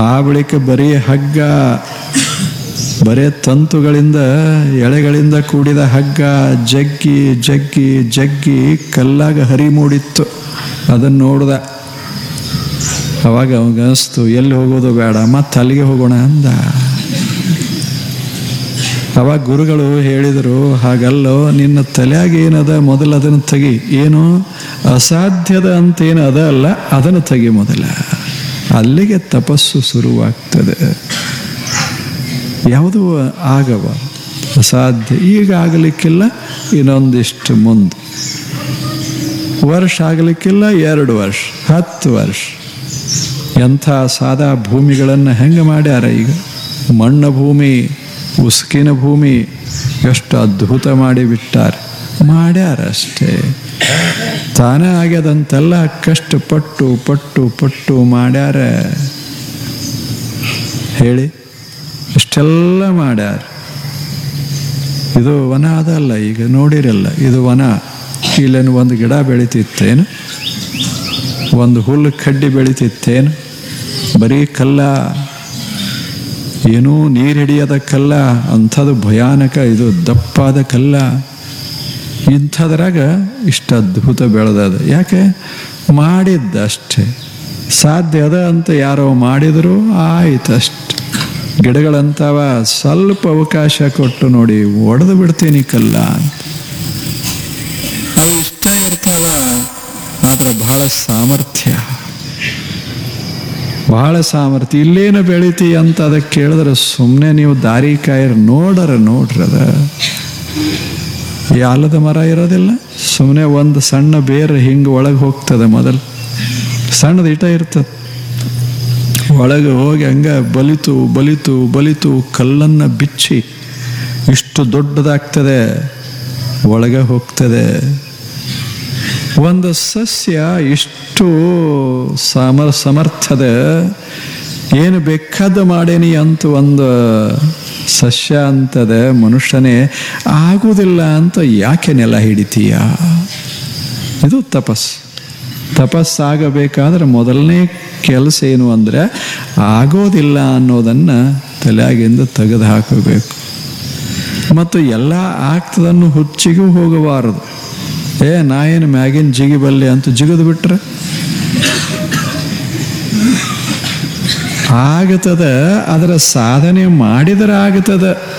ಆ ಬಳಿಕ ಬರೀ ಹಗ್ಗ ಬರೇ ತಂತುಗಳಿಂದ ಎಳೆಗಳಿಂದ ಕೂಡಿದ ಹಗ್ಗ ಜಗ್ಗಿ ಜಗ್ಗಿ ಜಗ್ಗಿ ಕಲ್ಲಾಗ ಹರಿ ಮೂಡಿತ್ತು ಅದನ್ನು ನೋಡ್ದ ಅವಾಗ ಅವಾಗ ಅನಿಸ್ತು ಎಲ್ಲಿ ಹೋಗೋದು ಬೇಡ ಮತ್ತೆ ಅಲ್ಲಿಗೆ ಹೋಗೋಣ ಅಂದ ಅವಾಗ ಗುರುಗಳು ಹೇಳಿದರು ಹಾಗಲ್ಲೋ ನಿನ್ನ ತಲೆಯಾಗ ಏನದ ಮೊದಲು ಅದನ್ನು ತೆಗಿ ಏನು ಅಸಾಧ್ಯದ ಅಂತೇನು ಅದ ಅಲ್ಲ ಅದನ್ನು ತೆಗಿ ಮೊದಲ ಅಲ್ಲಿಗೆ ತಪಸ್ಸು ಶುರುವಾಗ್ತದೆ ಯಾವುದೂ ಆಗವ ಅಸಾಧ್ಯ ಈಗ ಆಗಲಿಕ್ಕಿಲ್ಲ ಇನ್ನೊಂದಿಷ್ಟು ಮುಂದೆ ವರ್ಷ ಆಗಲಿಕ್ಕಿಲ್ಲ ಎರಡು ವರ್ಷ ಹತ್ತು ವರ್ಷ ಎಂಥ ಸಾದಾ ಭೂಮಿಗಳನ್ನು ಹೆಂಗೆ ಮಾಡ್ಯಾರ ಈಗ ಮಣ್ಣ ಭೂಮಿ ಉಸುಕಿನ ಭೂಮಿ ಎಷ್ಟು ಅದ್ಭುತ ಮಾಡಿ ಬಿಟ್ಟಾರೆ ಮಾಡ್ಯಾರ ಅಷ್ಟೇ ತಾನೇ ಆಗ್ಯದಂತೆಲ್ಲ ಕಷ್ಟಪಟ್ಟು ಪಟ್ಟು ಪಟ್ಟು ಮಾಡ್ಯಾರ ಹೇಳಿ ಇಷ್ಟೆಲ್ಲ ಮಾಡ್ಯಾರ ಇದು ವನ ಅದಲ್ಲ ಈಗ ನೋಡಿರಲ್ಲ ಇದು ವನ ಇಲ್ಲೇನು ಒಂದು ಗಿಡ ಬೆಳಿತಿತ್ತೇನು ಒಂದು ಹುಲ್ಲು ಕಡ್ಡಿ ಬೆಳಿತಿತ್ತೇನು ಬರೀ ಕಲ್ಲ ಏನೂ ನೀರು ಹಿಡಿಯದ ಕಲ್ಲ ಅಂಥದ್ದು ಭಯಾನಕ ಇದು ದಪ್ಪಾದ ಕಲ್ಲ ಇಂಥದ್ರಾಗ ಇಷ್ಟು ಅದ್ಭುತ ಬೆಳೆದದ ಯಾಕೆ ಮಾಡಿದ್ದ ಅಷ್ಟೇ ಸಾಧ್ಯ ಅದ ಅಂತ ಯಾರೋ ಮಾಡಿದ್ರು ಆಯ್ತು ಅಷ್ಟೆ ಗಿಡಗಳಂತವ ಸ್ವಲ್ಪ ಅವಕಾಶ ಕೊಟ್ಟು ನೋಡಿ ಒಡೆದು ಬಿಡ್ತೀನಿ ಕಲ್ಲ ಅಂತ ಅವು ಇಷ್ಟ ಇರ್ತಾವ ಆದ್ರೆ ಬಹಳ ಸಾಮರ್ಥ್ಯ ಬಹಳ ಸಾಮರ್ಥ್ಯ ಇಲ್ಲೇನು ಬೆಳಿತಿ ಅಂತ ಅದಕ್ಕೆ ಕೇಳಿದ್ರೆ ಸುಮ್ಮನೆ ನೀವು ದಾರಿ ಕಾಯರ್ ನೋಡರ ನೋಡ್ರದ ಈ ಆಲದ ಮರ ಇರೋದಿಲ್ಲ ಸುಮ್ಮನೆ ಒಂದು ಸಣ್ಣ ಬೇರೆ ಹಿಂಗೆ ಒಳಗೆ ಹೋಗ್ತದೆ ಮೊದಲು ಸಣ್ಣದು ಇಟ ಇರ್ತದೆ ಒಳಗೆ ಹೋಗಿ ಹಂಗ ಬಲಿತು ಬಲಿತು ಬಲಿತು ಕಲ್ಲನ್ನು ಬಿಚ್ಚಿ ಇಷ್ಟು ದೊಡ್ಡದಾಗ್ತದೆ ಒಳಗೆ ಹೋಗ್ತದೆ ಒಂದು ಸಸ್ಯ ಇಷ್ಟು ಸಮರ್ ಸಮರ್ಥದ ಏನು ಬೇಕಾದ ಮಾಡೇನಿ ಅಂತ ಒಂದು ಸಸ್ಯ ಅಂತದ ಮನುಷ್ಯನೇ ಆಗುವುದಿಲ್ಲ ಅಂತ ಯಾಕೆ ನೆಲ ಹಿಡಿತೀಯ ಇದು ತಪಸ್ ತಪಸ್ಸಾಗಬೇಕಾದ್ರೆ ಮೊದಲನೇ ಕೆಲಸ ಏನು ಅಂದರೆ ಆಗೋದಿಲ್ಲ ಅನ್ನೋದನ್ನು ತಲೆಯಾಗಿಂದ ತೆಗೆದು ಹಾಕಬೇಕು ಮತ್ತು ಎಲ್ಲ ಆಗ್ತದನ್ನು ಹುಚ್ಚಿಗೂ ಹೋಗಬಾರದು ಏ ನಾ ಏನು ಮ್ಯಾಗಿನ ಜಿಗಿಬಲ್ಲೆ ಅಂತ ಜಿಗಿದು ಬಿಟ್ರೆ ಆಗತದ ಅದರ ಸಾಧನೆ ಮಾಡಿದರೆ ಆಗತದ